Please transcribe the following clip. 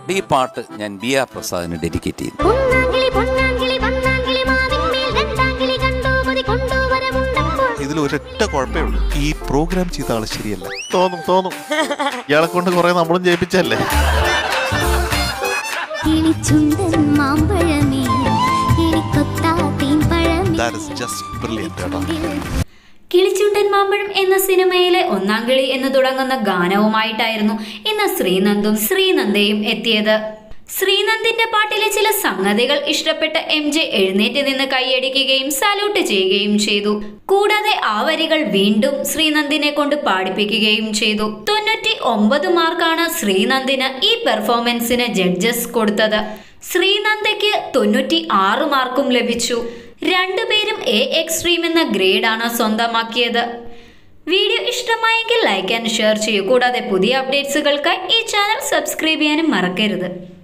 ഈ പാട്ട് ഞാൻ ബി ആർ പ്രസാദിന് ഡെഡിക്കേറ്റ് ചെയ്യുന്നു പൊന്നാങ്കിളി പൊന്നാങ്കിളി വന്നാങ്കിളി മാവിന്മേൽ രണ്ടാങ്കിളി കണ്ടു കൊതി കൊണ്ടുവരമുണ്ടപ്പോൾ ഇതിൽ ഒരൊറ്റ കുഴപ്പമേ ഉള്ളൂ ഈ പ്രോഗ്രാം ചെയ്ത ആള് ശരിയല്ല തോന്നും തോന്നും ഇയാളെ കൊണ്ട് കുറെ നമ്മളും ജയിപ്പിച്ചല്ലേ കിളിച്ചുണ്ടൻ മാമ്പഴമേ കിളിക്കൊത്താ തീൻപഴമേ ദാറ്റ് ഇസ് ജസ്റ്റ് ബ്രില്യൻറ്റ് കേട്ടോ കിളിച്ചുണ്ടൻ മാമ്പഴം എന്ന സിനിമയിലെ ഒന്നാം കിളി എന്ന് തുടങ്ങുന്ന ഗാനവുമായിട്ടായിരുന്നു ഇന്ന് ശ്രീനന്ദും ശ്രീനന്ദയും എത്തിയത് ശ്രീനന്ദിന്റെ പാട്ടിലെ ചില സംഗതികൾ ഇഷ്ടപ്പെട്ട എം ജെ എഴുന്നേറ്റ് നിന്ന് കൈയടിക്കുകയും സല്യൂട്ട് ചെയ്യുകയും ചെയ്തു കൂടാതെ ആ വരികൾ വീണ്ടും ശ്രീനന്ദിനെ കൊണ്ട് പാടിപ്പിക്കുകയും ചെയ്തു തൊണ്ണൂറ്റി ഒമ്പത് മാർക്കാണ് ശ്രീനന്ദിന് ഈ പെർഫോമൻസിന് ജഡ്ജസ് കൊടുത്തത് ശ്രീനന്ദയ്ക്ക് തൊണ്ണൂറ്റി ആറ് മാർക്കും ലഭിച്ചു രണ്ടുപേരും എ എക്സ്ട്രീം എന്ന ഗ്രേഡാണ് സ്വന്തമാക്കിയത് വീഡിയോ ഇഷ്ടമായെങ്കിൽ ലൈക്ക് ആൻഡ് ഷെയർ ചെയ്യൂ കൂടാതെ പുതിയ അപ്ഡേറ്റ്സുകൾക്കായി ഈ ചാനൽ സബ്സ്ക്രൈബ് ചെയ്യാനും മറക്കരുത്